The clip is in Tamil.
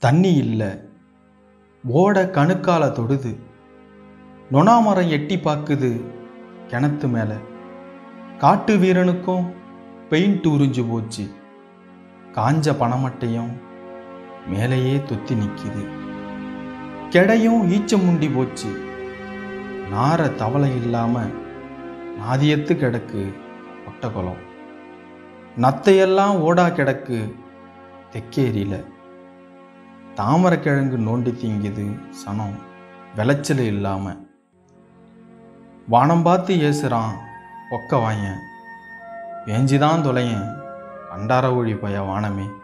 தண்ணி இல்லை ஓட கணுக்கால தொடுது நொணாமரம் எட்டி பார்க்குது கிணத்து மேலே காட்டு வீரனுக்கும் பெயிண்ட் உறிஞ்சு போச்சு காஞ்ச பணமட்டையும் மேலேயே தொத்தி நிற்கிது கெடையும் ஈச்ச முண்டி போச்சு நார தவளை இல்லாம நாதியத்து கிடக்கு ஒட்டக்குளம் நத்தையெல்லாம் ஓடா கிடக்கு தெக்கேரியில தாமரைக்கிழங்கு நோண்டி திங்குது சனம் விளைச்சல் இல்லாம வானம் பார்த்து ஏசுறான் ஒக்க வாயன் வேஞ்சிதான் தொலையன் கண்டார ஒழி பய வானமே